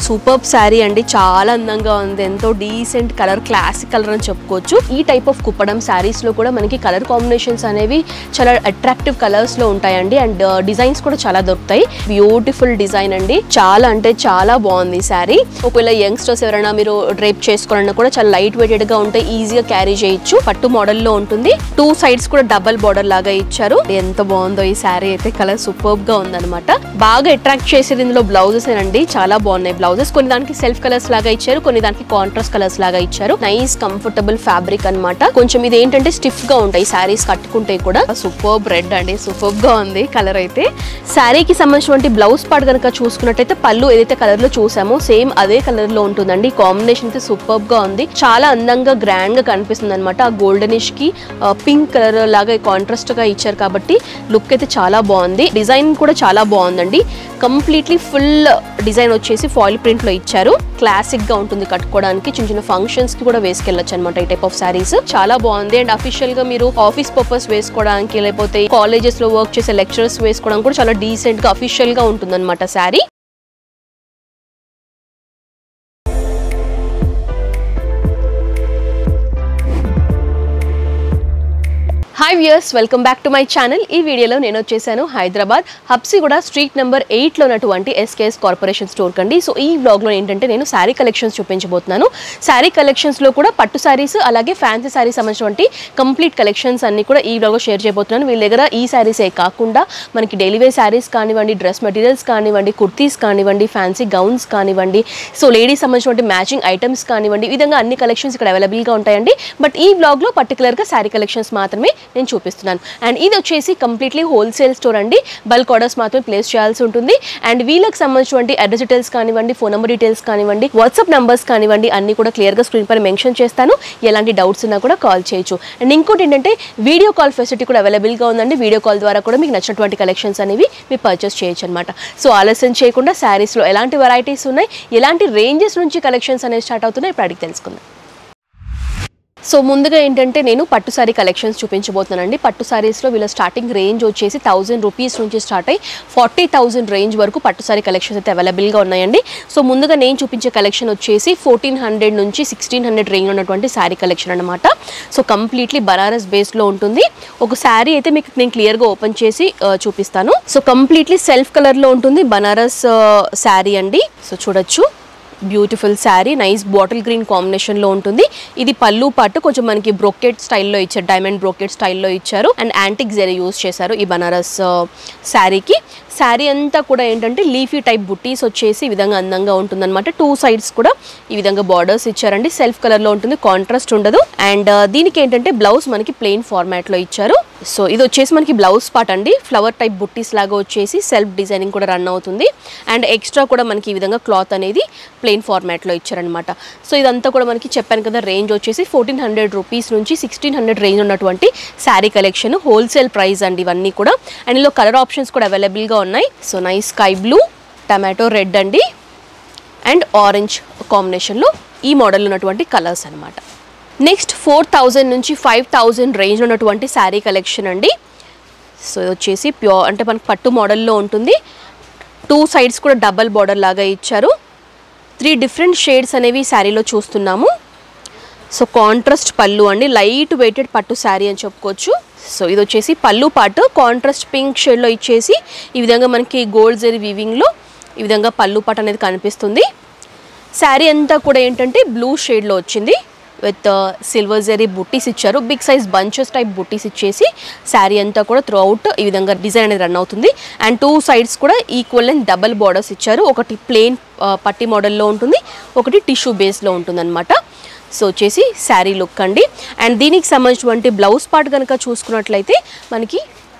super sari అండి చాలా అందంగా ఉంది ఎంతో డీసెంట్ కలర్ క్లాసిక్ కలర్ అని చెప్పుకోవచ్చు ఈ టైప్ ఆఫ్ కుప్పడం శారీస్ లో కూడా మనకి కలర్ కాంబినేషన్స్ అనేవి చాలా అట్రాక్టివ్ కలర్స్ లో ఉంటాయండి అండ్ డిజైన్స్ కూడా చాలా దొరుకుతాయి బ్యూటిఫుల్ డిజైన్ అండి చాలా అంటే చాలా బాగుంది ఈ శారీ ఒకవేళ యంగ్స్టర్స్ ఎవరైనా మీరు డ్రేప్ చేసుకోవాలన్నా కూడా చాలా లైట్ వెయిటెడ్ గా ఉంటే ఈజీగా క్యారీ చేయొచ్చు పట్టు మోడల్ లో ఉంటుంది టూ సైడ్స్ కూడా డబల్ బార్డర్ లాగా ఇచ్చారు ఎంత బాగుందో ఈ శారీ అయితే కలర్ సూపర్ గా ఉందన్నమాట బాగా అట్రాక్ట్ చేసేది ఇందులో బ్లౌజెస్ అండి చాలా బాగున్నాయి బ్లౌజెస్ కొన్ని దానికి సెల్ఫ్ కలర్స్ లాగా ఇచ్చారు కొన్ని దానికి కాంట్రాస్ట్ కలర్స్ లాగా ఇచ్చారు నైస్ కంఫర్టబుల్ ఫ్యాబ్రిక్ అన్నమాట కొంచెం ఇది ఏంటంటే స్టిఫ్ గా ఉంటాయి శారీస్ కట్టుకుంటే కూడా సూపర్ రెడ్ అండి సూపర్ గా ఉంది కలర్ అయితే శారీకి సంబంధించినటువంటి బ్లౌజ్ పార్ట్ కనుక చూసుకున్నట్టయితే పళ్ళు ఏదైతే కలర్ లో చూసామో సేమ్ అదే కలర్ లో ఉంటుందండి కాంబినేషన్ అయితే సూపర్ గా ఉంది చాలా అందంగా గ్రాండ్ గా కనిపిస్తుంది అనమాట ఆ గోల్డెనిష్ కి పింక్ కలర్ లాగా కాంట్రాస్ట్ గా ఇచ్చారు కాబట్టి లుక్ అయితే చాలా బాగుంది డిజైన్ కూడా చాలా బాగుందండి కంప్లీట్లీ ఫుల్ డిజైన్ వచ్చేసి ఫాయిల్ ప్రింట్ లో ఇచ్చారు క్లాసిక్ గా ఉంటుంది కట్టుకోవడానికి చిన్న చిన్న ఫంక్షన్స్ కి కూడా వేసుకెళ్ళొచ్చు అనమాట ఈ టైప్ ఆఫ్ సారీస్ చాలా బాగుంది అండ్ అఫీషియల్ గా మీరు ఆఫీస్ పర్పస్ వేసుకోవడానికి లేకపోతే కాలేజెస్ లో వర్క్ చేసే లెక్చరర్స్ వేసుకోవడానికి కూడా చాలా డీసెంట్ గా అఫీషియల్ గా ఉంటుంది అనమాట sari hi viewers welcome back to my channel ఈ వీడియోలో నేను వచ్చేసాను హైదరాబాద్ హబ్సిగూడ స్ట్రీట్ నెంబర్ ఎయిట్లో ఉన్నటువంటి ఎస్కేఎస్ కార్పొరేషన్ స్టోర్ కండి సో ఈ బ్లాగ్లో ఏంటంటే నేను శారీ కలెక్షన్స్ చూపించబోతున్నాను శారీ కలెక్షన్స్లో కూడా పట్టు శారీస్ అలాగే ఫ్యాన్సీ శారీస్ సంబంధించినటువంటి కంప్లీట్ కలెక్షన్స్ అన్ని కూడా ఈ బ్లాగ్లో షేర్ చేయబోతున్నాను వీళ్ళ దగ్గర ఈ శారీసే కాకుండా మనకి డైలీ వేర్ శారీస్ కానివ్వండి డ్రెస్ మెటీరియల్స్ కానివ్వండి కుర్తీస్ కానివ్వండి ఫ్యాన్సీ గౌన్స్ కానివ్వండి సో లేడీస్ సంబంధించినటువంటి మ్యాచింగ్ ఐటమ్స్ కానివ్వండి ఈ విధంగా అన్ని కలెక్షన్స్ ఇక్కడ అవైలబుల్గా ఉంటాయండి బట్ ఈ బ్లాగ్లో పర్టికులర్గా శారీ కలెక్షన్స్ మాత్రమే నేను చూపిస్తున్నాను అండ్ ఇది వచ్చేసి కంప్లీట్లీ హోల్సేల్ స్టోర్ అండి బల్క్ ఆర్డర్స్ మాత్రమే ప్లేస్ చేయాల్సి ఉంటుంది అండ్ వీళ్ళకి సంబంధించినటువంటి అడ్రస్ డీటెయిల్స్ కానివ్వండి ఫోన్ నెంబర్ డీటెయిల్స్ కానివ్వండి వాట్సాప్ నెంబర్స్ కానివ్వండి అన్ని కూడా క్లియర్గా స్క్రీన్ పైన మెన్షన్ చేస్తాను ఎలాంటి డౌట్స్ ఉన్నా కూడా కాల్ చేయొచ్చు అండ్ ఇంకోటి ఏంటంటే వీడియో కాల్ ఫెసిలిటీ కూడా అవైలబుల్గా ఉందండి వీడియో కాల్ ద్వారా కూడా మీకు నచ్చినటువంటి కలెక్షన్స్ అనేవి మీరు పర్చేస్ చేయొచ్చు అనమాట సో ఆలస్యం చేయకుండా శారీస్లో ఎలాంటి వెరైటీస్ ఉన్నాయి ఎలాంటి రేంజెస్ నుంచి కలెక్షన్స్ అనేవి స్టార్ట్ అవుతున్నాయి ఇప్పుడు అడిగి తెలుసుకుందాం సో ముందుగా ఏంటంటే నేను పట్టు సారీ కలెక్షన్స్ చూపించబోతున్నానండి పట్టు సారీస్లో వీళ్ళ స్టార్టింగ్ రేంజ్ వచ్చేసి థౌజండ్ రూపీస్ నుంచి స్టార్ట్ అయ్యి ఫార్టీ థౌజండ్ రేంజ్ వరకు పట్టు సారీ కలెక్షన్స్ అయితే అవైలబుల్గా ఉన్నాయండి సో ముందుగా నేను చూపించే కలెక్షన్ వచ్చేసి ఫోర్టీన్ హండ్రెడ్ నుంచి సిక్స్టీన్ హండ్రెడ్ రేంజ్ ఉన్నటువంటి శారీ కలెక్షన్ అనమాట సో కంప్లీట్లీ బనారస్ బేస్లో ఉంటుంది ఒక శారీ అయితే మీకు నేను క్లియర్గా ఓపెన్ చేసి ఆ, చూపిస్తాను సో కంప్లీట్లీ సెల్ఫ్ కలర్లో ఉంటుంది బనారస్ శారీ అండి సో చూడొచ్చు beautiful sari nice bottle green కాంబినేషన్లో ఉంటుంది ఇది పళ్ళు పాటు కొంచెం మనకి బ్రోకెట్ స్టైల్లో ఇచ్చారు డైమండ్ బ్రోకెట్ స్టైల్లో ఇచ్చారు అండ్ యాంటిక్ జెరీ యూస్ చేశారు ఈ బనారస్ శారీకి శారీ అంతా కూడా ఏంటంటే లీఫీ టైప్ బుట్టీస్ వచ్చేసి ఈ విధంగా అందంగా ఉంటుందన్నమాట టూ సైడ్స్ కూడా ఈ విధంగా బార్డర్స్ ఇచ్చారండి సెల్ఫ్ కలర్లో ఉంటుంది కాంట్రాస్ట్ ఉండదు అండ్ దీనికి ఏంటంటే బ్లౌజ్ మనకి ప్లెయిన్ ఫార్మాట్లో ఇచ్చారు సో ఇది వచ్చేసి మనకి బ్లౌజ్ పార్ట్ అండి ఫ్లవర్ టైప్ బుట్టీస్ లాగా వచ్చేసి సెల్ఫ్ డిజైనింగ్ కూడా రన్ అవుతుంది అండ్ ఎక్స్ట్రా కూడా మనకి ఈ విధంగా క్లాత్ అనేది ప్లెయిన్ ఫార్మాట్లో ఇచ్చారనమాట సో ఇదంతా కూడా మనకి చెప్పాను కదా రేంజ్ వచ్చేసి ఫోర్టీన్ హండ్రెడ్ రూపీస్ నుంచి సిక్స్టీన్ హండ్రెడ్ రేంజ్ ఉన్నటువంటి శారీ కలెక్షన్ హోల్సేల్ ప్రైస్ అండి ఇవన్నీ కూడా అండ్ ఇందులో కలర్ ఆప్షన్స్ కూడా అవైలబుల్గా ఉన్నాయి so nice sky blue tomato red అండి అండ్ ఆరెంజ్ కాంబినేషన్లో ఈ మోడల్ ఉన్నటువంటి కలర్స్ అనమాట నెక్స్ట్ ఫోర్ థౌజండ్ నుంచి ఫైవ్ థౌజండ్ రేంజ్ ఉన్నటువంటి శారీ కలెక్షన్ అండి సో ఇది వచ్చేసి ప్యూర్ అంటే మనకి పట్టు మోడల్లో ఉంటుంది టూ సైడ్స్ కూడా డబల్ బార్డర్ లాగా ఇచ్చారు త్రీ డిఫరెంట్ షేడ్స్ అనేవి శారీలో చూస్తున్నాము సో కాంట్రాస్ట్ పళ్ళు అండి లైట్ వెయిటెడ్ పట్టు శారీ అని చెప్పుకోవచ్చు సో ఇది వచ్చేసి పళ్ళు పాటు కాంట్రాస్ట్ పింక్ షేడ్లో ఇచ్చేసి ఈ విధంగా మనకి గోల్డ్ జరీ వీవింగ్లో ఈ విధంగా పళ్ళు పాటు అనేది కనిపిస్తుంది శారీ అంతా కూడా ఏంటంటే బ్లూ షేడ్లో వచ్చింది విత్ సిల్వర్ జరీ బుట్టీస్ ఇచ్చారు బిగ్ సైజ్ బంచెస్ టైప్ బుట్టీస్ ఇచ్చేసి శారీ అంతా కూడా త్రూ అవుట్ ఈ విధంగా డిజైన్ అనేది రన్ అవుతుంది అండ్ టూ సైడ్స్ కూడా ఈక్వల్ అండ్ డబల్ బార్డర్స్ ఇచ్చారు ఒకటి ప్లెయిన్ పట్టి మోడల్లో ఉంటుంది ఒకటి టిష్యూ బేస్లో ఉంటుంది సో వచ్చేసి శారీ లుక్ అండి అండ్ దీనికి సంబంధించినటువంటి బ్లౌజ్ పార్ట్ కనుక చూసుకున్నట్లయితే మనకి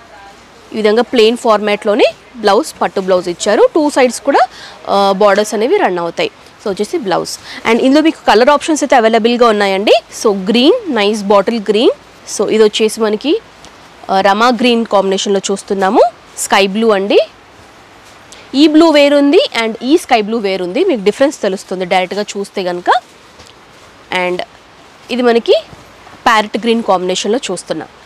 ఈ విధంగా ప్లెయిన్ ఫార్మాట్లోనే బ్లౌజ్ పట్టు బ్లౌజ్ ఇచ్చారు టూ సైడ్స్ కూడా బార్డర్స్ అనేవి రన్ అవుతాయి సో వచ్చేసి బ్లౌజ్ అండ్ ఇందులో మీకు కలర్ ఆప్షన్స్ అయితే అవైలబుల్గా ఉన్నాయండి so green nice bottle green so ఇది వచ్చేసి మనకి ఆ, రమా గ్రీన్ కాంబినేషన్లో చూస్తున్నాము స్కై బ్లూ అండి ఈ బ్లూ వేరుంది అండ్ ఈ స్కై బ్లూ వేరుంది మీకు డిఫరెన్స్ తెలుస్తుంది డైరెక్ట్గా చూస్తే కనుక అండ్ ఇది మనకి ప్యారెట్ గ్రీన్ కాంబినేషన్లో చూస్తున్నాం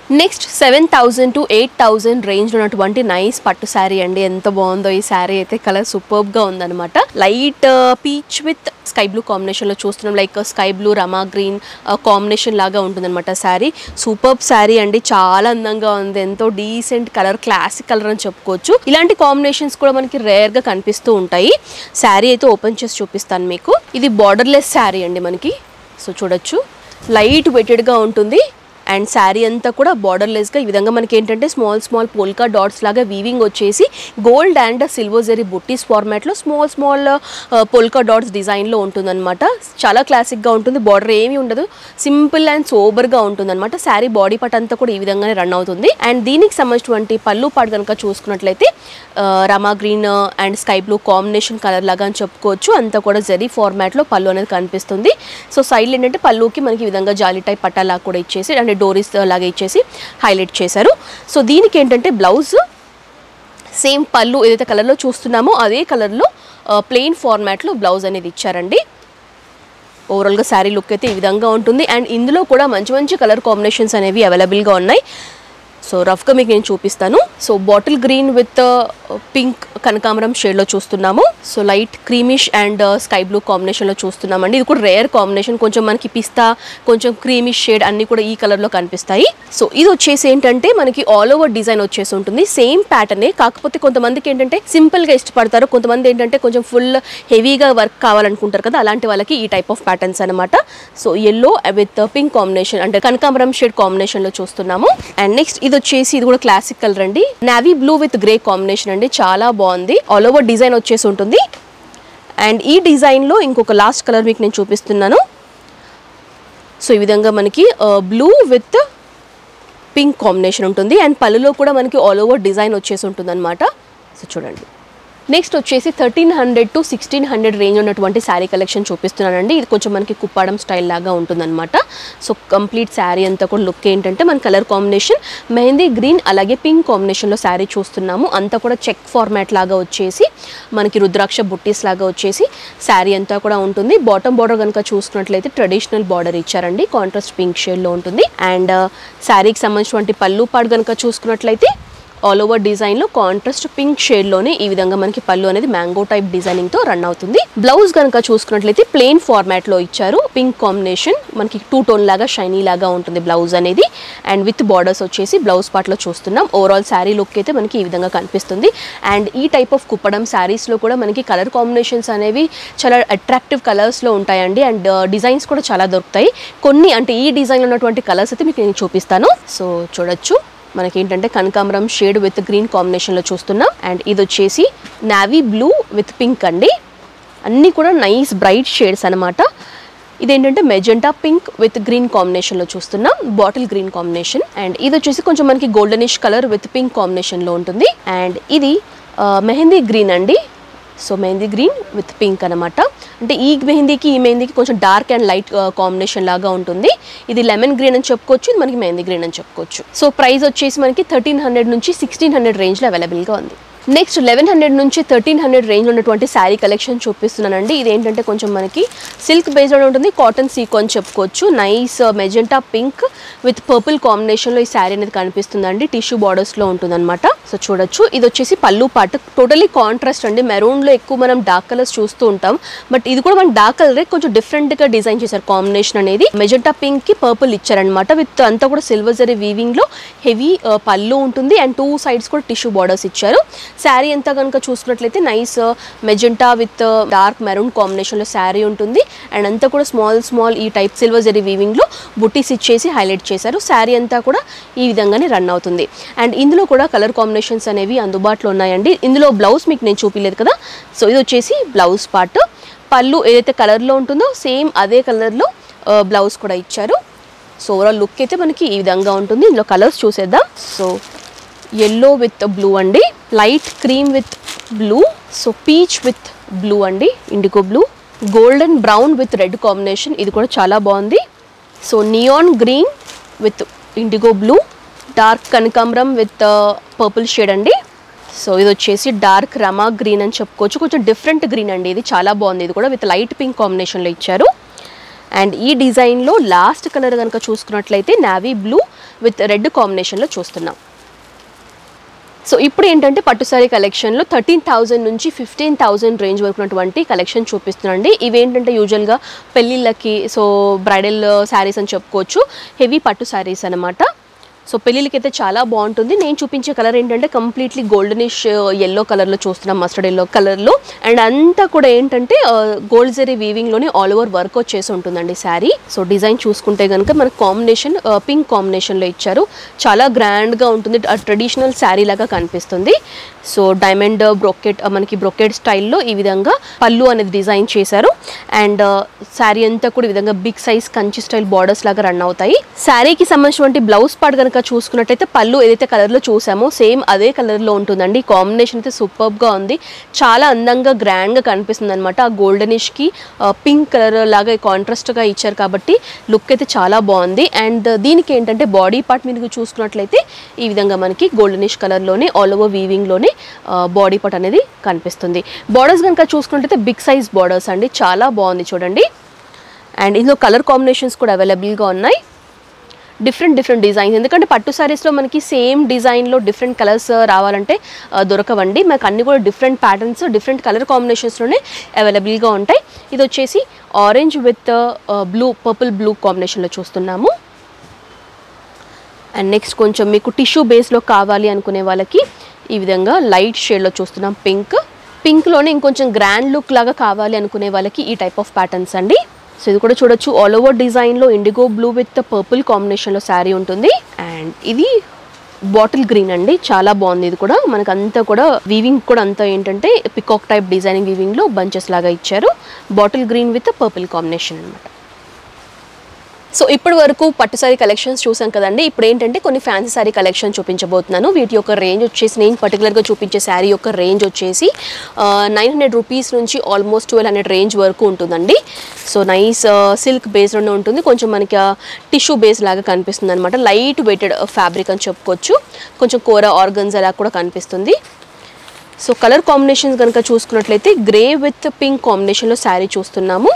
next seven thousand to eight thousand రేంజ్లో ఉన్నటువంటి నైస్ పట్టు శారీ అండి ఎంత బాగుందో ఈ శారీ అయితే కలర్ సూపర్గా ఉందన్నమాట light peach with sky blue కాంబినేషన్లో చూస్తున్నాం లైక్ స్కై బ్లూ రమా గ్రీన్ కాంబినేషన్ లాగా ఉంటుందన్నమాట శారీ సూపర్బ్ శారీ అండి చాలా అందంగా ఉంది ఎంతో డీసెంట్ కలర్ క్లాసిక్ కలర్ అని చెప్పుకోవచ్చు ఇలాంటి కాంబినేషన్స్ కూడా మనకి రేర్గా కనిపిస్తూ ఉంటాయి శారీ అయితే ఓపెన్ చేసి చూపిస్తాను మీకు ఇది బార్డర్లెస్ శారీ అండి మనకి సో చూడొచ్చు లైట్ వెయిటెడ్గా ఉంటుంది అండ్ శారీ అంతా కూడా బార్డర్లెస్గా ఈ విధంగా మనకి ఏంటంటే స్మాల్ స్మాల్ పోల్కా డాట్స్ లాగా వీవింగ్ వచ్చేసి గోల్డ్ అండ్ సిల్వర్ జెరీ బుట్టీస్ ఫార్మాట్లో స్మాల్ స్మాల్ పోల్కా డాట్స్ డిజైన్లో ఉంటుందన్నమాట చాలా క్లాసిక్గా ఉంటుంది బార్డర్ ఏమీ ఉండదు సింపుల్ అండ్ సోబర్గా ఉంటుందన్నమాట శారీ బాడీ పార్ట్ అంతా కూడా ఈ విధంగానే రన్ అవుతుంది అండ్ దీనికి సంబంధించినటువంటి పళ్ళు పాటు కనుక చూసుకున్నట్లయితే ఆ, rama green and sky blue combination colour లాగా అని చెప్పుకోవచ్చు అంతా కూడా జెరీ ఫార్మాట్లో పళ్ళు అనేది కనిపిస్తుంది సో సైడ్లో ఏంటంటే పళ్ళుకి మనకి ఈ విధంగా జాలీ టైప్ పట్టాలా కూడా ఇచ్చేసి అంటే డోరీస్ లాగా ఇచ్చేసి హైలైట్ చేశారు సో దీనికి ఏంటంటే బ్లౌజ్ సేమ్ పళ్ళు ఏదైతే కలర్లో చూస్తున్నామో అదే కలర్లో ప్లెయిన్ ఫార్మాట్లో బ్లౌజ్ అనేది ఇచ్చారండి ఓవరాల్గా శారీ లుక్ అయితే ఈ విధంగా ఉంటుంది అండ్ ఇందులో కూడా మంచి మంచి కలర్ కాంబినేషన్స్ అనేవి అవైలబుల్గా ఉన్నాయి సో రఫ్గా మీకు నేను చూపిస్తాను so bottle green with pink కనకాంబరం షేడ్లో చూస్తున్నాము so light creamish and sky blue కాంబినేషన్లో చూస్తున్నామండి ఇది కూడా రేర్ కాంబినేషన్ కొంచెం మనకి పిస్తా కొంచెం క్రీమిష్ షేడ్ అన్ని కూడా ఈ కలర్లో కనిపిస్తాయి సో ఇది వచ్చేసి ఏంటంటే మనకి ఆల్ ఓవర్ డిజైన్ వచ్చేసి ఉంటుంది సేమ్ ప్యాటర్నే కాకపోతే కొంతమందికి ఏంటంటే సింపుల్గా ఇష్టపడతారు కొంతమంది ఏంటంటే కొంచెం ఫుల్ హెవీగా వర్క్ కావాలనుకుంటారు కదా అలాంటి వాళ్ళకి ఈ టైప్ ఆఫ్ ప్యాటర్న్స్ అనమాట so yellow with pink combination అంటే కనకాంబరం షేడ్ కాంబినేషన్లో చూస్తున్నాము అండ్ నెక్స్ట్ ఇది వచ్చేసి ఇది కూడా క్లాసిక్ కలర్ అండి navy blue with grey combination అండి చాలా బాగుంది ఆల్ ఓవర్ డిజైన్ వచ్చేసి ఉంటుంది అండ్ ఈ డిజైన్లో ఇంకొక లాస్ట్ కలర్ మీకు నేను చూపిస్తున్నాను సో ఈ విధంగా మనకి బ్లూ విత్ పింక్ కాంబినేషన్ ఉంటుంది అండ్ పళ్ళులో కూడా మనకి ఆల్ ఓవర్ డిజైన్ వచ్చేసి ఉంటుంది అనమాట సో చూడండి నెక్స్ట్ వచ్చేసి thirteen hundred to sixteen hundred range ఉన్నటువంటి శారీ కలెక్షన్ చూపిస్తున్నానండి ఇది కొంచెం మనకి కుప్పాడం స్టైల్ లాగా ఉంటుందన్నమాట సో కంప్లీట్ శారీ అంతా కూడా లుక్ ఏంటంటే మన కలర్ కాంబినేషన్ మెహందీ గ్రీన్ అలాగే పింక్ కాంబినేషన్లో శారీ చూస్తున్నాము అంతా కూడా చెక్ ఫార్మాట్ లాగా వచ్చేసి మనకి రుద్రాక్ష బుట్టీస్ లాగా వచ్చేసి శారీ అంతా కూడా ఉంటుంది బాటమ్ బార్డర్ కనుక చూసుకున్నట్లయితే ట్రెడిషనల్ బార్డర్ ఇచ్చారండి కాంట్రాస్ట్ పింక్ షేడ్లో ఉంటుంది అండ్ శారీకి సంబంధించినటువంటి పళ్ళు పాడు కనుక చూసుకున్నట్లయితే ఆల్ ఓవర్ డిజైన్లో కాంట్రాస్ట్ పింక్ షేడ్లోనే ఈ విధంగా మనకి పళ్ళు అనేది మ్యాంగో టైప్ డిజైనింగ్తో రన్ అవుతుంది బ్లౌజ్ కనుక చూసుకున్నట్లయితే ప్లెయిన్ ఫార్మాట్లో ఇచ్చారు పింక్ కాంబినేషన్ మనకి టూ టోన్ లాగా షైనీ లాగా ఉంటుంది బ్లౌజ్ అనేది అండ్ విత్ బార్డర్స్ వచ్చేసి బ్లౌజ్ పార్ట్లో చూస్తున్నాం ఓవరాల్ శారీ లుక్ అయితే మనకి ఈ విధంగా కనిపిస్తుంది అండ్ ఈ టైప్ ఆఫ్ కుప్పడం శారీస్లో కూడా మనకి కలర్ కాంబినేషన్స్ అనేవి చాలా అట్రాక్టివ్ కలర్స్లో ఉంటాయండి అండ్ డిజైన్స్ కూడా చాలా దొరుకుతాయి కొన్ని అంటే ఈ డిజైన్లో ఉన్నటువంటి కలర్స్ అయితే మీకు నేను చూపిస్తాను సో చూడొచ్చు మనకి ఏంటంటే కనకాంబరం షేడ్ విత్ గ్రీన్ కాంబినేషన్లో చూస్తున్నాం అండ్ ఇది వచ్చేసి నావీ బ్లూ విత్ పింక్ అండి అన్నీ కూడా నైస్ బ్రైట్ షేడ్స్ అనమాట ఇదేంటంటే మెజెంటా పింక్ విత్ గ్రీన్ కాంబినేషన్లో చూస్తున్నాం బాటిల్ గ్రీన్ కాంబినేషన్ అండ్ ఇది వచ్చేసి కొంచెం మనకి గోల్డెనిష్ కలర్ విత్ పింక్ కాంబినేషన్లో ఉంటుంది అండ్ ఇది ఆ, మెహందీ గ్రీన్ అండి so mehndi green with pink అనమాట అంటే ఈ మెహందీకి ఈ మెహందీకి కొంచెం డార్క్ అండ్ లైట్ కాంబినేషన్ లాగా ఉంటుంది ఇది లెమన్ గ్రీన్ అని చెప్పుకోవచ్చు ఇది మనకి మెహందీ గ్రీన్ అని చెప్పుకోవచ్చు సో ప్రైస్ వచ్చేసి మనకి థర్టీన్ హండ్రెడ్ నుంచి సిక్స్టీన్ హండ్రెడ్ రేంజ్లో అవైలబుల్గా ఉంది నెక్స్ట్ లెవెన్ హండ్రెడ్ నుంచి థర్టీన్ హండ్రెడ్ రేంజ్ ఉన్నటువంటి శారీ కలెక్షన్ చూపిస్తున్నానండి ఇది ఏంటంటే కొంచెం మనకి సిల్క్ బేస్డ్ ఉంటుంది కాటన్ సీకో అని చెప్పుకోవచ్చు nice magenta pink with purple కాంబినేషన్లో ఈ శారీ అనేది కనిపిస్తుందండి టిష్యూ బార్డర్స్లో ఉంటుందన్నమాట సో చూడొచ్చు ఇది వచ్చేసి పళ్ళు పాటు టోటలీ కాంట్రాస్ట్ అండి మెరూన్లో ఎక్కువ మనం డార్క్ కలర్స్ చూస్తూ ఉంటాం బట్ ఇది కూడా మనం డార్క్ కలర్ కొంచెం డిఫరెంట్గా డిజైన్ చేశారు కాంబినేషన్ అనేది మెజెంటా పింక్ కి పర్పుల్ ఇచ్చారనమాట విత్ అంతా కూడా సిల్వర్ జరీ వీవింగ్ లో హెవీ పళ్ళు ఉంటుంది అండ్ టూ సైడ్స్ కూడా టిష్యూ బార్డర్స్ ఇచ్చారు శారీ అంతా కనుక చూసుకున్నట్లయితే nice magenta with dark maroon combination లో శారీ ఉంటుంది అండ్ అంతా కూడా స్మాల్ స్మాల్ ఈ టైప్ సిల్వర్ జరీ వీవింగ్ లో బుట్టీస్ ఇచ్చేసి హైలైట్ చేశారు శారీ అంతా కూడా ఈ విధంగానే రన్ అవుతుంది అండ్ ఇందులో కూడా కలర్ కాంబినేషన్స్ అనేవి అందుబాటులో ఉన్నాయండి ఇందులో బ్లౌజ్ మీకు నేను చూపించలేదు కదా సో ఇది వచ్చేసి బ్లౌజ్ పార్ట్ పళ్ళు ఏదైతే కలర్లో ఉంటుందో సేమ్ అదే కలర్లో బ్లౌజ్ కూడా ఇచ్చారు సో ఓవరాల్ లుక్ అయితే మనకి ఈ విధంగా ఉంటుంది ఇందులో కలర్స్ చూసేద్దాం సో ఎల్లో విత్ బ్లూ అండి light cream with blue so peach with blue అండి indigo blue golden brown with red combination ఇది కూడా చాలా బాగుంది so neon green with indigo blue dark కనకాంబరం విత్ పర్పుల్ షేడ్ అండి సో ఇది వచ్చేసి డార్క్ రమా గ్రీన్ అని చెప్పుకోవచ్చు కొంచెం డిఫరెంట్ గ్రీన్ అండి ఇది చాలా బాగుంది ఇది కూడా విత్ లైట్ పింక్ కాంబినేషన్లో ఇచ్చారు అండ్ ఈ డిజైన్లో లాస్ట్ కలర్ కనుక చూసుకున్నట్లయితే నావీ బ్లూ విత్ రెడ్ కాంబినేషన్లో చూస్తున్నాం సో ఇప్పుడు ఏంటంటే పట్టు సారీ కలెక్షన్లో థర్టీన్ థౌజండ్ నుంచి ఫిఫ్టీన్ థౌజండ్ రేంజ్ వరకు ఉన్నటువంటి కలెక్షన్ చూపిస్తున్నాండి ఇవేంటంటే యూజువల్గా పెళ్ళిళ్ళకి సో బ్రైడల్ శారీస్ అని చెప్పుకోవచ్చు హెవీ పట్టు శారీస్ అనమాట సో పెళ్ళిళ్ళకి అయితే చాలా బాగుంటుంది నేను చూపించే కలర్ ఏంటంటే కంప్లీట్లీ గోల్డెనిష్ ఎల్లో కలర్లో చూస్తున్నాం మస్టర్డ్ ఎల్లో కలర్లో అండ్ అంతా కూడా ఏంటంటే గోల్డ్ జరీ వీవింగ్లోనే ఆల్ ఓవర్ వర్క్ వచ్చేసి ఉంటుందండి శారీ సో డిజైన్ చూసుకుంటే కనుక మనకు కాంబినేషన్ పింక్ కాంబినేషన్లో ఇచ్చారు చాలా గ్రాండ్గా ఉంటుంది ట్రెడిషనల్ శారీ లాగా కనిపిస్తుంది సో డైమండ్ బ్రొకెట్ మనకి బ్రొకెట్ స్టైల్లో ఈ విధంగా పళ్ళు అనేది డిజైన్ చేశారు అండ్ శారీ అంతా కూడా ఈ విధంగా big size Kanchi style borders లాగా రన్ అవుతాయి శారీకి సంబంధించినటువంటి బ్లౌజ్ పార్ట్ కనుక చూసుకున్నట్టయితే పళ్ళు ఏదైతే కలర్లో చూసామో సేమ్ అదే కలర్లో ఉంటుందండి కాంబినేషన్ అయితే సూపర్గా ఉంది చాలా అందంగా గ్రాండ్గా కనిపిస్తుంది అనమాట ఆ గోల్డెనిష్కి పింక్ కలర్ లాగా కాంట్రాస్ట్గా ఇచ్చారు కాబట్టి లుక్ అయితే చాలా బాగుంది అండ్ దీనికి ఏంటంటే బాడీ పార్ట్ మీద చూసుకున్నట్లయితే ఈ విధంగా మనకి గోల్డెనిష్ కలర్లోనే ఆల్ ఓవర్ వీవింగ్లోనే బాడీ పార్ట్ అనేది కనిపిస్తుంది బార్డర్స్ కనుక చూసుకున్నట్టయితే బిగ్ సైజ్ బార్డర్స్ అండి చాలా బాగుంది చూడండి అండ్ ఇందులో కలర్ కాంబినేషన్స్ కూడా అవైలబుల్గా ఉన్నాయి డిఫరెంట్ డిఫరెంట్ డిజైన్స్ ఎందుకంటే పట్టు శారీస్లో మనకి సేమ్ డిజైన్లో డిఫరెంట్ కలర్స్ రావాలంటే ఆ, దొరకవండి మనకు అన్ని కూడా డిఫరెంట్ ప్యాటర్న్స్ డిఫరెంట్ కలర్ కాంబినేషన్స్లోనే అవైలబుల్గా ఉంటాయి ఇది వచ్చేసి orange with blue purple blue కాంబినేషన్లో చూస్తున్నాము అండ్ నెక్స్ట్ కొంచెం మీకు టిష్యూ బేస్లో కావాలి అనుకునే వాళ్ళకి ఈ విధంగా లైట్ షేడ్లో చూస్తున్నాం పింక్ పింక్లోనే ఇంకొంచెం గ్రాండ్ లుక్ లాగా కావాలి అనుకునే వాళ్ళకి ఈ టైప్ ఆఫ్ ప్యాటర్న్స్ అండి సో ఇది కూడా చూడొచ్చు ఆల్ ఓవర్ డిజైన్లో ఇండిగో బ్లూ విత్ పర్పుల్ కాంబినేషన్లో శారీ ఉంటుంది అండ్ ఇది బాటిల్ గ్రీన్ అండి చాలా బాగుంది ఇది కూడా మనకు అంతా కూడా వీవింగ్ కూడా అంతా ఏంటంటే పికాక్ టైప్ డిజైనింగ్ వీవింగ్లో బంచెస్ లాగా ఇచ్చారు bottle green with purple combination అనమాట సో ఇప్పటి వరకు పట్టు సారీ కలెక్షన్స్ చూసాం కదండి ఇప్పుడు ఏంటంటే కొన్ని ఫ్యాన్సీ సారీ కలెక్షన్ చూపించబోతున్నాను వీటి యొక్క రేంజ్ వచ్చేసి నేను పర్టికులర్గా చూపించే శారీ యొక్క రేంజ్ వచ్చేసి నైన్ హండ్రెడ్ రూపీస్ నుంచి ఆల్మోస్ట్ ట్వెల్వ్ హండ్రెడ్ రేంజ్ వరకు ఉంటుందండి సో నైస్ సిల్క్ బేస్లోనే ఉంటుంది కొంచెం మనకి టిష్యూ బేస్ లాగా కనిపిస్తుంది అనమాట లైట్ వెయిటెడ్ ఫ్యాబ్రిక్ అని చెప్పుకోవచ్చు కొంచెం కూర ఆర్గన్స్ అలా కూడా కనిపిస్తుంది సో కలర్ కాంబినేషన్స్ కనుక చూసుకున్నట్లయితే గ్రే విత్ పింక్ కాంబినేషన్లో శారీ చూస్తున్నాము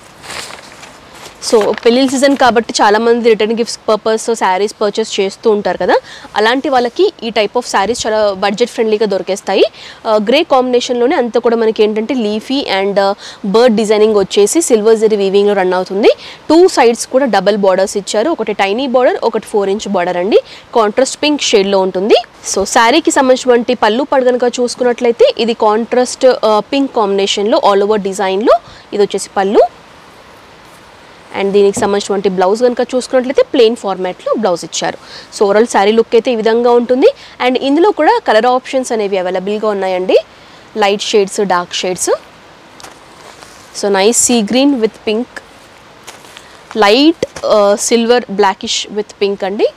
సో పెళ్ళిళ్ళ సీజన్ కాబట్టి చాలామంది return gifts purpose saris purchase చేస్తూ ఉంటారు కదా అలాంటి వాళ్ళకి ఈ టైప్ ఆఫ్ శారీస్ చాలా బడ్జెట్ ఫ్రెండ్లీగా దొరికేస్తాయి గ్రే కాంబినేషన్లోనే అంతా కూడా మనకి ఏంటంటే లీఫీ అండ్ బర్డ్ డిజైనింగ్ వచ్చేసి సిల్వర్ జరీ వీవింగ్లో రన్ అవుతుంది టూ సైడ్స్ కూడా డబల్ బార్డర్స్ ఇచ్చారు ఒకటి టైనీ బార్డర్ ఒకటి ఫోర్ ఇంచ్ బార్డర్ అండి కాంట్రాస్ట్ పింక్ షేడ్లో ఉంటుంది సో శారీకి సంబంధించినటువంటి పళ్ళు పడు కనుక చూసుకున్నట్లయితే ఇది కాంట్రాస్ట్ పింక్ కాంబినేషన్లో ఆల్ ఓవర్ డిజైన్లో ఇది వచ్చేసి పళ్ళు అండ్ దీనికి సంబంధించినటువంటి బ్లౌజ్ కనుక చూసుకున్నట్లయితే ప్లెయిన్ ఫార్మాట్లో బ్లౌజ్ ఇచ్చారు సో ఓవరాల్ శారీ లుక్ అయితే ఈ విధంగా ఉంటుంది అండ్ ఇందులో కూడా కలర్ ఆప్షన్స్ అనేవి అవైలబుల్గా ఉన్నాయండి light shades dark shades so nice sea green with pink light silver blackish with pink అండి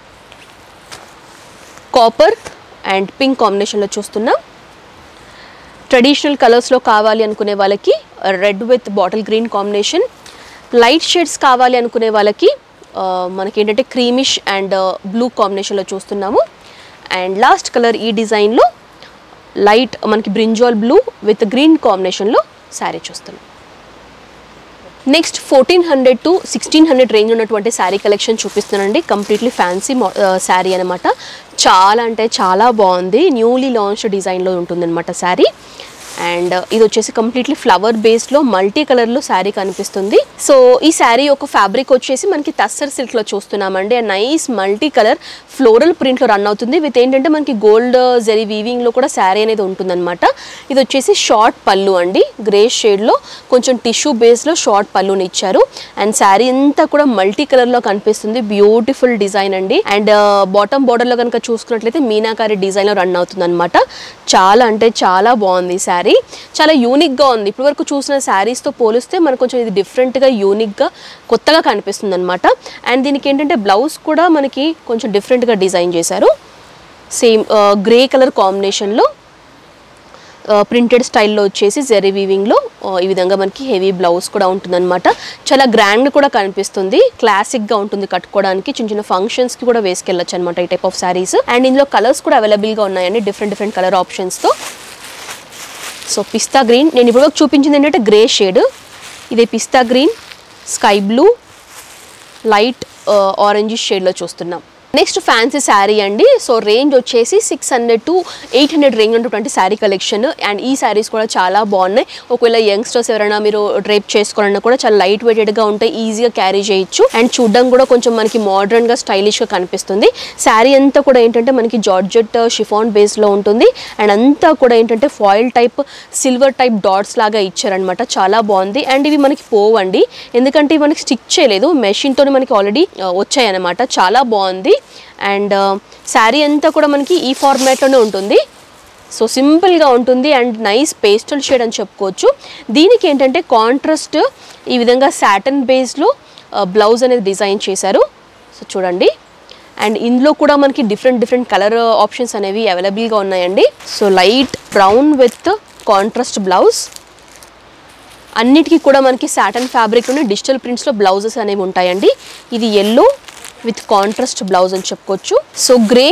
కాపర్ అండ్ పింక్ కాంబినేషన్లో చూస్తున్నాం ట్రెడిషనల్ కలర్స్లో కావాలి అనుకునే వాళ్ళకి red with bottle green combination light shades కావాలి అనుకునే వాళ్ళకి ఆ, మనకి ఏంటంటే క్రీమిష్ అండ్ బ్లూ కాంబినేషన్లో చూస్తున్నాము అండ్ లాస్ట్ కలర్ ఈ డిజైన్లో లైట్ మనకి బ్రింజాల్ బ్లూ విత్ గ్రీన్ కాంబినేషన్లో శారీ చూస్తున్నాం next fourteen hundred to sixteen hundred range ఉన్నటువంటి శారీ కలెక్షన్ చూపిస్తున్నానండి కంప్లీట్లీ ఫ్యాన్సీ శారీ అనమాట చాలా అంటే చాలా బాగుంది న్యూలీ లాంచ్ డిజైన్లో ఉంటుందన్నమాట శారీ అండ్ ఇది వచ్చేసి కంప్లీట్లీ ఫ్లవర్ బేస్లో మల్టీ కలర్లో శారీ కనిపిస్తుంది సో ఈ శారీ యొక్క ఫ్యాబ్రిక్ వచ్చేసి మనకి తస్సర్ సిల్క్లో చూస్తున్నామండి and nice multi colour floral ప్రింట్లో రన్ అవుతుంది విత్ ఏంటంటే మనకి గోల్డ్ జరీ వీవింగ్లో కూడా శారీ అనేది ఉంటుందన్నమాట ఇది వచ్చేసి షార్ట్ పళ్ళు అండి గ్రే షేడ్లో కొంచెం టిష్యూ బేస్లో షార్ట్ పళ్ళుని ఇచ్చారు అండ్ శారీ అంతా కూడా మల్టీ కలర్లో కనిపిస్తుంది బ్యూటిఫుల్ డిజైన్ అండి అండ్ బాటమ్ బార్డర్లో కనుక చూసుకున్నట్లయితే మీనాకారి డిజైన్లో రన్ అవుతుంది అనమాట చాలా అంటే చాలా బాగుంది ఈ శారీ చాలా యూనిక్గా ఉంది ఇప్పటివరకు చూసిన శారీస్తో పోలిస్తే మనకు కొంచెం ఇది డిఫరెంట్గా యూనిక్గా కొత్తగా కనిపిస్తుంది అనమాట అండ్ దీనికి ఏంటంటే బ్లౌజ్ కూడా మనకి కొంచెం డిఫరెంట్గా డిజైన్ చేశారు సేమ్ గ్రే కలర్ కాంబినేషన్లో ప్రింటెడ్ స్టైల్లో వచ్చేసి జెరీ వీవింగ్లో ఈ విధంగా మనకి హెవీ బ్లౌజ్ కూడా ఉంటుందన్నమాట చాలా గ్రాండ్ కూడా కనిపిస్తుంది క్లాసిక్గా ఉంటుంది కట్టుకోవడానికి చిన్న చిన్న ఫంక్షన్స్కి కూడా వేసుకెళ్ళచ్చు అనమాట ఈ టైప్ ఆఫ్ శారీస్ అండ్ ఇందులో కలర్స్ కూడా అవైలబుల్గా ఉన్నాయండి డిఫరెంట్ డిఫరెంట్ కలర్ ఆప్షన్స్తో సో పిస్తా గ్రీన్ నేను ఇప్పుడు చూపించింది ఏంటంటే గ్రే షేడ్ ఇది pista green sky blue light orange షేడ్లో చూస్తున్నాం నెక్స్ట్ ఫ్యాన్సీ శారీ అండి సో రేంజ్ వచ్చేసి six hundred to eight hundred range ఉన్నటువంటి శారీ కలెక్షన్ అండ్ ఈ శారీస్ కూడా చాలా బాగున్నాయి ఒకవేళ యంగ్స్టర్స్ ఎవరైనా మీరు డ్రేప్ చేసుకోవాలన్నా కూడా చాలా లైట్ వెయిటెడ్గా ఉంటాయి ఈజీగా క్యారీ చేయొచ్చు అండ్ చూడడం కూడా కొంచెం మనకి మోడర్న్గా స్టైలిష్గా కనిపిస్తుంది శారీ అంతా కూడా ఏంటంటే మనకి జార్జెట్ షిఫాన్ బేస్లో ఉంటుంది అండ్ అంతా కూడా ఏంటంటే foil type silver type dots లాగా ఇచ్చారనమాట చాలా బాగుంది అండ్ ఇవి మనకి పోవండి ఎందుకంటే ఇవి మనకి స్టిక్ చేయలేదు మెషిన్తో మనకి ఆల్రెడీ వచ్చాయన్నమాట చాలా బాగుంది అండ్ శారీ అంతా కూడా మనకి ఈ ఫార్మాట్లోనే ఉంటుంది సో సింపుల్గా ఉంటుంది అండ్ నైస్ పేస్టల్ షేడ్ అని చెప్పుకోవచ్చు దీనికి ఏంటంటే కాంట్రాస్ట్ ఈ విధంగా సాటన్ బేస్లో బ్లౌజ్ అనేది డిజైన్ చేశారు సో చూడండి అండ్ ఇందులో కూడా మనకి డిఫరెంట్ డిఫరెంట్ కలర్ ఆప్షన్స్ అనేవి అవైలబుల్గా ఉన్నాయండి so light brown with contrast blouse అన్నిటికీ కూడా మనకి సాటన్ ఫ్యాబ్రిక్లోనే డిజిటల్ ప్రింట్స్లో బ్లౌజెస్ అనేవి ఉంటాయండి ఇది ఎల్లో విత్ కాంట్రాస్ట్ బ్లౌజ్ అని చెప్పుకోవచ్చు so grey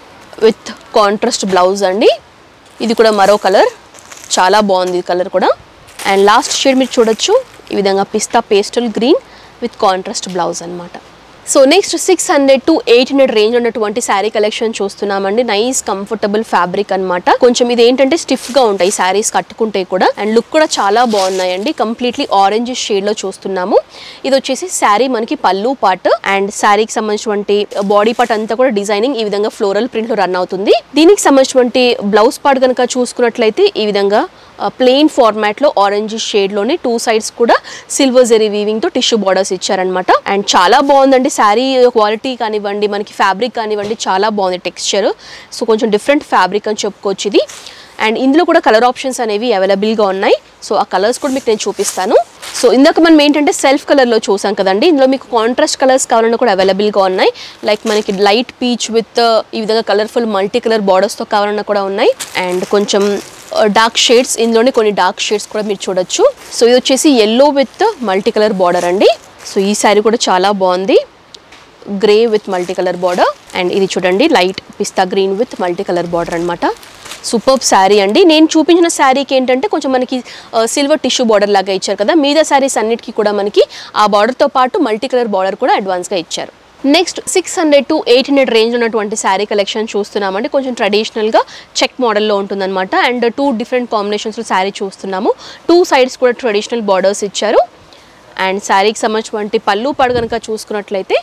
with contrast blouse అండి ఇది కూడా మరో కలర్ చాలా బాగుంది ఈ కలర్ కూడా అండ్ లాస్ట్ షేడ్ మీరు చూడొచ్చు ఈ విధంగా pista pastel green with contrast blouse అన్నమాట so next six hundred to eight hundred range ఉన్నటువంటి శారీ కలెక్షన్ చూస్తున్నామండి నైస్ కంఫర్టబుల్ ఫ్యాబ్రిక్ అన్నమాట కొంచెం ఇది ఏంటంటే స్టిఫ్ గా ఉంటాయి శారీస్ కట్టుకుంటే కూడా అండ్ లుక్ కూడా చాలా బాగున్నాయండి కంప్లీట్లీ ఆరెంజ్ షేడ్ లో చూస్తున్నాము ఇది వచ్చేసి శారీ మనకి పళ్ళు పార్ట్ అండ్ శారీకి సంబంధించినటువంటి బాడీ పార్ట్ అంతా కూడా డిజైనింగ్ ఈ విధంగా ఫ్లోరల్ ప్రింట్ లో రన్ అవుతుంది దీనికి సంబంధించినటువంటి బ్లౌజ్ పార్ట్ కనుక చూసుకున్నట్లయితే ఈ విధంగా ప్లెయిన్ ఫార్మాట్లో ఆరెంజ్ షేడ్లోనే టూ సైడ్స్ కూడా సిల్వర్ జెరీ వీవింగ్తో టిష్యూ బార్డర్స్ ఇచ్చారనమాట అండ్ చాలా బాగుందండి శారీ క్వాలిటీ కానివ్వండి మనకి ఫ్యాబ్రిక్ కానివ్వండి చాలా బాగుంది టెక్స్చర్ సో కొంచెం డిఫరెంట్ ఫ్యాబ్రిక్ అని చెప్పుకోవచ్చు ఇది అండ్ ఇందులో కూడా కలర్ ఆప్షన్స్ అనేవి అవైలబుల్గా ఉన్నాయి సో ఆ కలర్స్ కూడా మీకు నేను చూపిస్తాను సో ఇందాక మనం ఏంటంటే సెల్ఫ్ కలర్లో చూసాం కదండి ఇందులో మీకు కాంట్రాస్ట్ కలర్స్ కావాలన్నా కూడా అవైలబుల్గా ఉన్నాయి లైక్ మనకి లైట్ పీచ్ విత్ ఈ విధంగా కలర్ఫుల్ మల్టీ కలర్ బార్డర్స్తో కావాలన్నా కూడా ఉన్నాయి అండ్ కొంచెం డార్క్ షేడ్స్ ఇందులోనే కొన్ని డార్క్ షేడ్స్ కూడా మీరు చూడొచ్చు సో ఇది వచ్చేసి yellow with multi colour border అండి సో ఈ శారీ కూడా చాలా బాగుంది grey with multi colour border and ఇది చూడండి light pista green with multi colour border అనమాట సూపర్ శారీ అండి నేను చూపించిన శారీకి ఏంటంటే కొంచెం మనకి సిల్వర్ టిష్యూ బార్డర్ లాగా ఇచ్చారు కదా మిగతా శారీస్ అన్నిటికీ కూడా మనకి ఆ బార్డర్తో పాటు మల్టీ కలర్ బార్డర్ కూడా అడ్వాన్స్గా ఇచ్చారు next six hundred to eight hundred range ఉన్నటువంటి శారీ కలెక్షన్ చూస్తున్నామండి కొంచెం ట్రెడిషనల్గా చెక్ మోడల్లో ఉంటుందన్నమాట అండ్ టూ డిఫరెంట్ కాంబినేషన్స్లో శారీ చూస్తున్నాము టూ సైడ్స్ కూడా ట్రెడిషనల్ బార్డర్స్ ఇచ్చారు అండ్ శారీకి సంబంధించినటువంటి పళ్ళు పాడు కనుక చూసుకున్నట్లయితే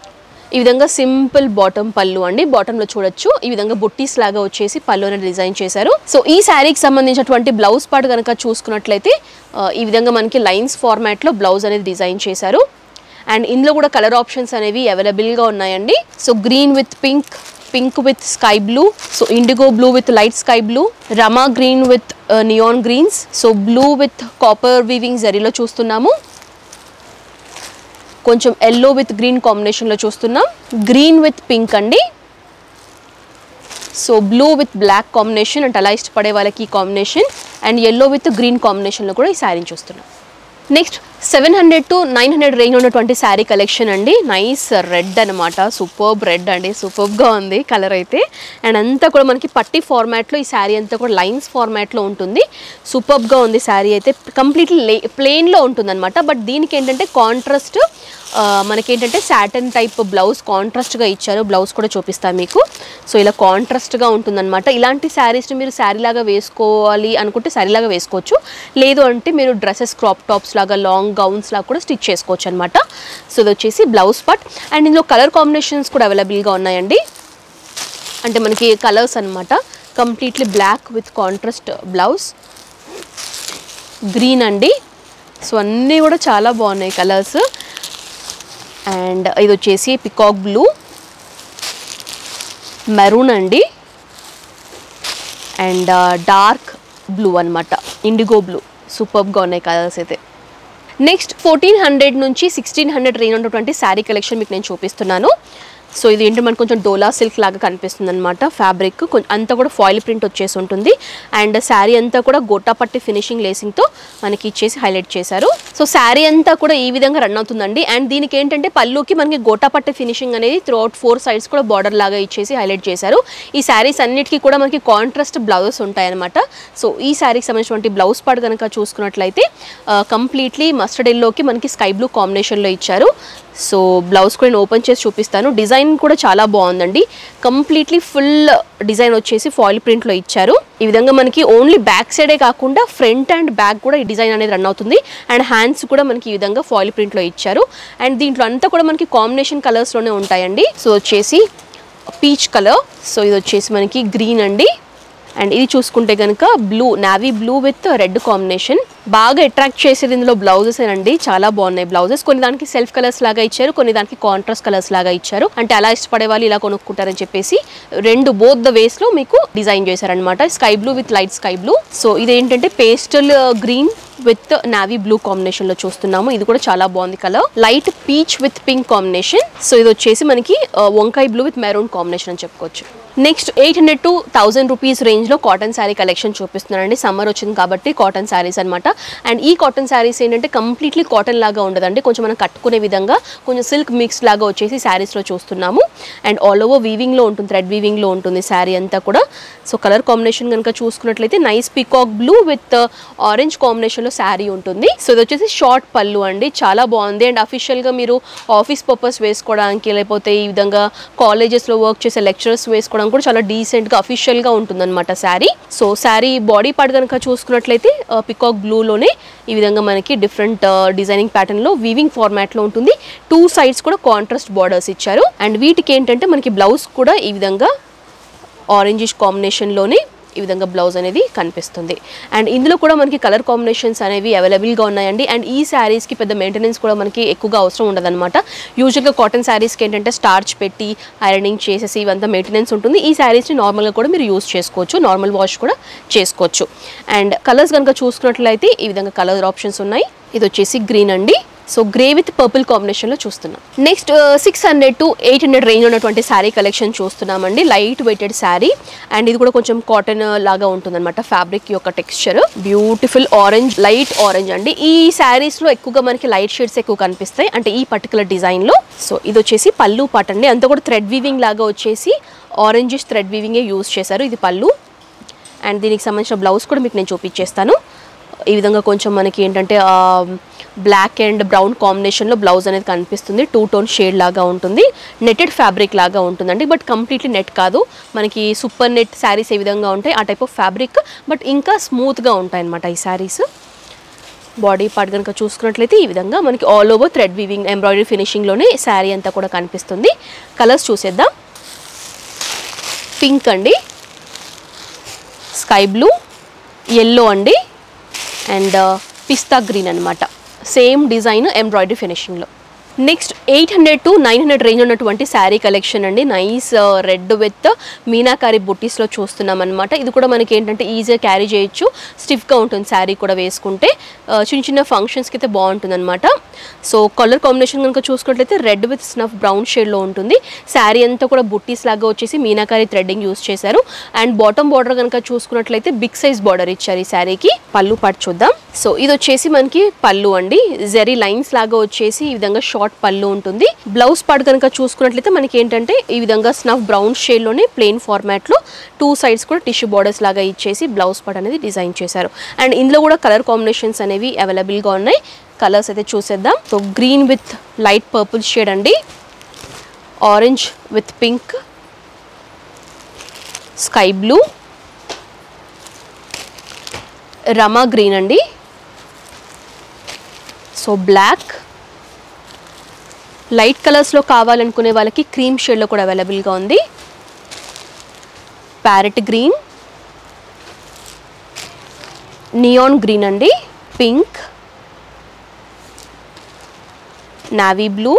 ఈ విధంగా సింపుల్ బాటమ్ పళ్ళు అండి బాటంలో చూడొచ్చు ఈ విధంగా బుట్టీస్ లాగా వచ్చేసి పళ్ళు అనేది డిజైన్ చేశారు సో ఈ శారీకి సంబంధించినటువంటి బ్లౌజ్ పార్ట్ కనుక చూసుకున్నట్లయితే ఆ, ఈ విధంగా మనకి లైన్స్ ఫార్మాట్లో బ్లౌజ్ అనేది డిజైన్ చేశారు అండ్ ఇందులో కూడా కలర్ ఆప్షన్స్ అనేవి అవైలబుల్గా ఉన్నాయండి so green with pink pink with sky blue so indigo blue with light sky blue Rama green with neon greens so blue with copper weaving జరీలో చూస్తున్నాము కొంచెం ఎల్లో విత్ గ్రీన్ కాంబినేషన్లో చూస్తున్నాం గ్రీన్ విత్ పింక్ అండి so blue with black combination అంటే అలా ఇష్టపడే వాళ్ళకి ఈ combination and yellow with green కాంబినేషన్లో కూడా ఈ శారీని చూస్తున్నాం next seven hundred to nine hundred range ఉన్నటువంటి శారీ కలెక్షన్ అండి నైస్ రెడ్ అనమాట సూపర్బ్ రెడ్ అండి సూపర్బ్గా ఉంది కలర్ అయితే అండ్ అంతా కూడా మనకి పట్టి ఫార్మాట్లో ఈ శారీ అంతా కూడా లైన్స్ ఫార్మాట్లో ఉంటుంది సూపర్బ్గా ఉంది శారీ అయితే కంప్లీట్లీ లే ప్లెయిన్లో ఉంటుంది అనమాట బట్ దీనికి ఏంటంటే కాంట్రాస్ట్ మనకేంటంటే సాటన్ టైప్ బ్లౌజ్ కాంట్రాస్ట్గా ఇచ్చారు బ్లౌజ్ కూడా చూపిస్తాను మీకు సో ఇలా కాంట్రాస్ట్గా ఉంటుందన్నమాట ఇలాంటి శారీస్ని మీరు శారీ లాగా వేసుకోవాలి అనుకుంటే శారీ లాగా వేసుకోవచ్చు లేదు అంటే మీరు డ్రెస్సెస్ క్రాప్ టాప్స్ లాగా లాంగ్ గౌన్స్ లాగా కూడా స్టిచ్ చేసుకోవచ్చు అనమాట సో ఇది వచ్చేసి బ్లౌజ్ పార్ట్ అండ్ ఇందులో కలర్ కాంబినేషన్స్ కూడా అవైలబుల్గా ఉన్నాయండి అంటే మనకి కలర్స్ అన్నమాట completely black with contrast blouse green అండి సో అన్నీ కూడా చాలా బాగున్నాయి కలర్స్ అండ్ ఇది వచ్చేసి పికాక్ బ్లూ మెరూన్ అండి అండ్ డార్క్ బ్లూ అన్నమాట ఇండిగో బ్లూ సూపర్గా ఉన్నాయి కలర్స్ అయితే నెక్స్ట్ ఫోర్టీన్ హండ్రెడ్ నుంచి సిక్స్టీన్ హండ్రెడ్ రేంజ్ ఉన్నటువంటి శారీ కలెక్షన్ మీకు నేను చూపిస్తున్నాను సో ఇది ఏంటంటే మనకు కొంచెం డోలా సిల్క్ లాగా కనిపిస్తుంది అనమాట ఫ్యాబ్రిక్ అంతా కూడా ఫాయిల్ ప్రింట్ వచ్చేసి ఉంటుంది అండ్ శారీ అంతా కూడా గోటాపట్టి ఫినిషింగ్ లేసింగ్తో మనకి ఇచ్చేసి హైలైట్ చేశారు సో శారీ అంతా కూడా ఈ విధంగా రన్ అవుతుందండి అండ్ దీనికి ఏంటంటే పళ్ళుకి మనకి గోటాపట్టి ఫినిషింగ్ అనేది త్రూ అవుట్ ఫోర్ సైడ్స్ కూడా బార్డర్ లాగా ఇచ్చేసి హైలైట్ చేశారు ఈ శారీస్ అన్నిటికీ కూడా మనకి కాంట్రాస్ట్ బ్లౌజెస్ ఉంటాయన్నమాట సో ఈ శారీకి సంబంధించినటువంటి బ్లౌజ్ పార్ట్ కనుక చూసుకున్నట్లయితే కంప్లీట్లీ మస్టర్డ్ ఎల్లోకి మనకి స్కై బ్లూ కాంబినేషన్లో ఇచ్చారు సో బ్లౌజ్ కూడా నేను ఓపెన్ చేసి చూపిస్తాను డిజైన్ కూడా చాలా బాగుందండి కంప్లీట్లీ ఫుల్ డిజైన్ వచ్చేసి ఫాయిల్ ప్రింట్లో ఇచ్చారు ఈ విధంగా మనకి ఓన్లీ బ్యాక్ సైడే కాకుండా ఫ్రంట్ అండ్ బ్యాక్ కూడా ఈ డిజైన్ అనేది రన్ అవుతుంది అండ్ హ్యాండ్స్ కూడా మనకి ఈ విధంగా ఫాయిల్ ప్రింట్లో ఇచ్చారు అండ్ దీంట్లో అంతా కూడా మనకి కాంబినేషన్ కలర్స్లోనే ఉంటాయండి సో వచ్చేసి పీచ్ కలర్ సో ఇది వచ్చేసి మనకి గ్రీన్ అండి అండ్ ఇది చూసుకుంటే కనుక blue navy blue with red combination బాగా అట్రాక్ట్ చేసేది ఇందులో బ్లౌజెస్ అండి చాలా బాగున్నాయి బ్లౌజెస్ కొన్ని దానికి సెల్ఫ్ కలర్స్ లాగా ఇచ్చారు కొన్ని దానికి కాంట్రాస్ట్ కలర్స్ లాగా ఇచ్చారు అంటే అలా ఇష్టపడే వాళ్ళు ఇలా కొనుక్కుంటారని చెప్పేసి రెండు బోత్ ద వేస్ లో మీకు డిజైన్ చేశారనమాట sky blue with light sky blue so ఇది ఏంటంటే pastel green with navy blue combination లో చూస్తున్నాము ఇది కూడా చాలా బాగుంది colour light peach with pink combination so ఇది వచ్చేసి మనకి ఆ, వంకాయ బ్లూ విత్ మెరూన్ కాంబినేషన్ అని చెప్పుకోవచ్చు next eight hundred to thousand rupees range లో కాటన్ శారీ కలెక్షన్ చూపిస్తున్నానండి సమ్మర్ వచ్చింది కాబట్టి కాటన్ శారీస్ అనమాట అండ్ ఈ కాటన్ శారీస్ ఏంటంటే కంప్లీట్లీ కాటన్ లాగా ఉండదండి కొంచెం మనం కట్టుకునే విధంగా కొంచెం సిల్క్ మిక్స్ లాగా వచ్చేసి శారీస్ లో చూస్తున్నాము అండ్ ఆల్ ఓవర్ వీవింగ్ లో ఉంటుంది థ్రెడ్ వీవింగ్ లో ఉంటుంది శారీ అంతా కూడా సో కలర్ కాంబినేషన్ కనుక చూసుకున్నట్లయితే nice peacock blue with orange combination లో శారీ ఉంటుంది సో ఇది వచ్చేసి షార్ట్ పళ్ళు అండి చాలా బాగుంది అండ్ అఫీషియల్ గా మీరు ఆఫీస్ పర్పస్ వేసుకోవడానికి లేకపోతే ఈ విధంగా కాలేజెస్ లో వర్క్ చేసే లెక్చరర్స్ వేసుకోవడానికి కూడా చాలా డీసెంట్ గా అఫీషియల్ గా ఉంటుంది అనమాట sari so sari body part కనుక చూసుకున్నట్లయితే పికాక్ బ్లూలోనే ఈ విధంగా మనకి డిఫరెంట్ డిజైనింగ్ ప్యాటర్న్ లో వీవింగ్ ఫార్మాట్ లో ఉంటుంది టూ సైడ్స్ కూడా కాంట్రాస్ట్ బార్డర్స్ ఇచ్చారు అండ్ వీటికి ఏంటంటే మనకి బ్లౌజ్ కూడా ఈ విధంగా ఆరెంజిష్ కాంబినేషన్లోనే ఈ విధంగా బ్లౌజ్ అనేది కనిపిస్తుంది అండ్ ఇందులో కూడా మనకి కలర్ కాంబినేషన్స్ అనేవి అవైలబుల్గా ఉన్నాయండి అండ్ ఈ శారీస్కి పెద్ద మెయింటెనెన్స్ కూడా మనకి ఎక్కువగా అవసరం ఉండదన్నమాట యూజువల్గా కాటన్ శారీస్కి ఏంటంటే స్టార్చ్ పెట్టి ఐరనింగ్ చేసేసి ఇవంతా మెయింటెనెన్స్ ఉంటుంది ఈ శారీస్ని నార్మల్గా కూడా మీరు యూస్ చేసుకోవచ్చు నార్మల్ వాష్ కూడా చేసుకోవచ్చు అండ్ కలర్స్ కనుక చూసుకున్నట్లయితే ఈ విధంగా కలర్ ఆప్షన్స్ ఉన్నాయి ఇది వచ్చేసి గ్రీన్ అండి సో గ్రే విత్ పర్పుల్ కాంబినేషన్లో చూస్తున్నాం next six hundred to eight hundred range ఉన్నటువంటి శారీ కలెక్షన్ చూస్తున్నామండి లైట్ వెయిటెడ్ శారీ అండ్ ఇది కూడా కొంచెం కాటన్ లాగా ఉంటుందన్నమాట ఫ్యాబ్రిక్ యొక్క texture beautiful orange light orange అండి ఈ శారీస్లో ఎక్కువగా మనకి లైట్ షేడ్స్ ఎక్కువ కనిపిస్తాయి అంటే ఈ పర్టికులర్ డిజైన్లో సో ఇది వచ్చేసి పళ్ళు పాట అండి అంతా కూడా థ్రెడ్ వీవింగ్ లాగా వచ్చేసి ఆరెంజిష్ థ్రెడ్ వీవింగే యూస్ చేశారు ఇది పళ్ళు అండ్ దీనికి సంబంధించిన బ్లౌజ్ కూడా మీకు నేను చూపించేస్తాను ఈ విధంగా కొంచెం మనకి ఏంటంటే బ్లాక్ అండ్ బ్రౌన్ కాంబినేషన్లో బ్లౌజ్ అనేది కనిపిస్తుంది టూ టోన్ షేడ్ లాగా ఉంటుంది నెటెడ్ ఫ్యాబ్రిక్ లాగా ఉంటుందండి బట్ కంప్లీట్లీ నెట్ కాదు మనకి సూపర్ నెట్ శారీస్ ఏ విధంగా ఉంటాయి ఆ టైప్ ఆఫ్ ఫ్యాబ్రిక్ బట్ ఇంకా స్మూత్గా ఉంటాయి అన్నమాట ఈ శారీస్ బాడీ పార్ట్ కనుక చూసుకున్నట్లయితే ఈ విధంగా మనకి all over thread weaving embroidery ఫినిషింగ్లోనే శారీ అంతా కూడా కనిపిస్తుంది కలర్స్ చూసేద్దాం పింక్ అండి స్కై బ్లూ ఎల్లో అండి అండ్ పిస్తా గ్రీన్ అనమాట సేమ్ డిజైన్ ఎంబ్రాయిడరీ ఫినిషింగ్లో next eight hundred to nine hundred range ఉన్నటువంటి శారీ కలెక్షన్ అండి నైస్ రెడ్ విత్ మీనాకారి బుట్టీస్లో చూస్తున్నాం అనమాట ఇది కూడా మనకి ఏంటంటే ఈజీగా క్యారీ చేయొచ్చు స్టిఫ్గా ఉంటుంది శారీ కూడా వేసుకుంటే ఆ, చిన్న చిన్న ఫంక్షన్స్కి అయితే బాగుంటుంది అనమాట సో కలర్ కాంబినేషన్ కనుక చూసుకున్నట్లయితే రెడ్ విత్ స్నఫ్ బ్రౌన్ షేడ్లో ఉంటుంది శారీ అంతా కూడా బుట్టీస్ లాగా వచ్చేసి మీనాకారి థ్రెడ్డింగ్ యూస్ చేశారు అండ్ బాటమ్ బార్డర్ కనుక చూసుకున్నట్లయితే బిగ్ సైజ్ బార్డర్ ఇచ్చారు ఈ శారీకి పళ్ళు పాటు చూద్దాం సో ఇది వచ్చేసి మనకి పళ్ళు అండి జెరీ లైన్స్ లాగా వచ్చేసి ఈ విధంగా షార్ట్ పళ్ళు ఉంటుంది బ్లౌజ్ పార్ట్ కనుక చూసుకున్నట్లయితే మనకి ఏంటంటే ఈ విధంగా స్నఫ్ బ్రౌన్ షేడ్లోనే ప్లెయిన్ ఫార్మాట్లో టూ సైడ్స్ కూడా టిష్యూ బార్డర్స్ లాగా ఇచ్చేసి బ్లౌజ్ పార్ట్ అనేది డిజైన్ చేశారు అండ్ ఇందులో కూడా కలర్ కాంబినేషన్స్ అనేవి అవైలబుల్గా ఉన్నాయి కలర్స్ అయితే చూసేద్దాం so green with light purple shade అండి orange with pink sky blue Rama green అండి సో బ్లాక్ లైట్ కలర్స్లో కావాలనుకునే వాళ్ళకి క్రీమ్ షేడ్లో కూడా అవైలబుల్గా ఉంది ప్యారెట్ గ్రీన్ నియాన్ గ్రీన్ అండి pink navy blue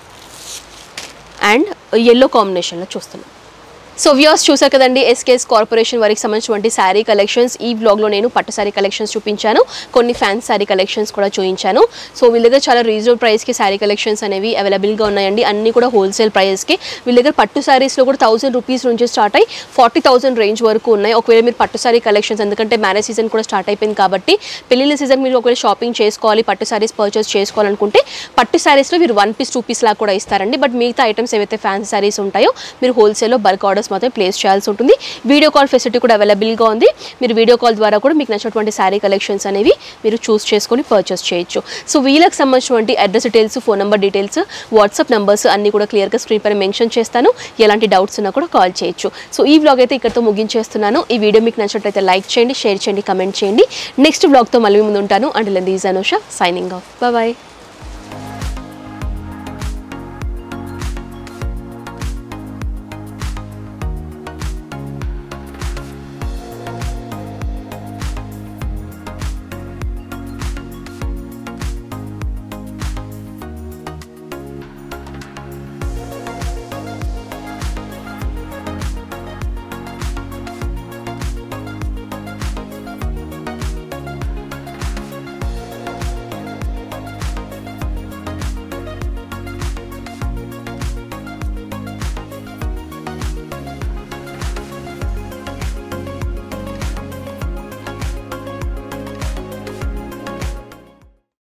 and yellow కాంబినేషన్లో చూస్తున్నాం సో వ్యూస్ చూసారు కదండి ఎస్కేఎస్ కార్పొరేషన్ వారికి సంబంధించినటువంటి శారీ కలెక్షన్స్ ఈ బ్లాగ్లో నేను పట్టు శారీ కలెక్షన్స్ చూపించాను కొన్ని ఫ్యాన్స్ శారీ కలెక్షన్స్ కూడా చూపించాను సో వీళ్ళ దగ్గర చాలా రీజనబుల్ ప్రైస్కి శారీ కలెక్షన్స్ అనేవి అవైలబుల్గా ఉన్నాయండి అన్ని కూడా హోల్సేల్ ప్రైస్కి వీళ్ళ దగ్గర పట్టు శారీస్లో కూడా థౌసండ్ రూపీస్ నుంచి స్టార్ట్ అయ్యి ఫార్టీ థౌసండ్ రేంజ్ వరకు ఉన్నాయి ఒకవేళ మీరు పట్టు శారీ కలెక్షన్స్ ఎందుకంటే మ్యారేజ్ సీజన్ కూడా స్టార్ట్ అయిపోయింది కాబట్టి పెళ్లిళ్ళ సీజన్ మీరు ఒకవేళ షాపింగ్ చేసుకోవాలి పట్టు శారీస్ పర్చేస్ చేసుకోవాలనుకుంటే పట్టు శారీస్లో మీరు వన్ పీస్ టూ పీస్ లాగా కూడా ఇస్తారండి బట్ మిగతా ఐటమ్స్ ఏవైతే ఫ్యాన్సీ శారీస్ ఉంటాయో మీరు హోల్సేల్లో బల్క్ ఆర్డర్స్ ఆర్డర్స్ మాత్రమే ప్లేస్ చేయాల్సి ఉంటుంది వీడియో కాల్ ఫెసిలిటీ కూడా అవైలబుల్గా ఉంది మీరు వీడియో కాల్ ద్వారా కూడా మీకు నచ్చినటువంటి శారీ కలెక్షన్స్ అనేవి మీరు చూస్ చేసుకొని పర్చేస్ చేయొచ్చు సో వీళ్ళకి సంబంధించినటువంటి address details phone number details WhatsApp numbers అన్ని కూడా క్లియర్గా స్క్రీన్ పైన మెన్షన్ చేస్తాను ఎలాంటి డౌట్స్ ఉన్నా కూడా కాల్ చేయొచ్చు సో ఈ వ్లాగ్ అయితే ఇక్కడతో ముగించేస్తున్నాను ఈ వీడియో మీకు నచ్చినట్లయితే లైక్ చేయండి షేర్ చేయండి కమెంట్ చేయండి నెక్స్ట్ వ్లాగ్తో మళ్ళీ ముందు ఉంటాను and this is Anusha signing off bye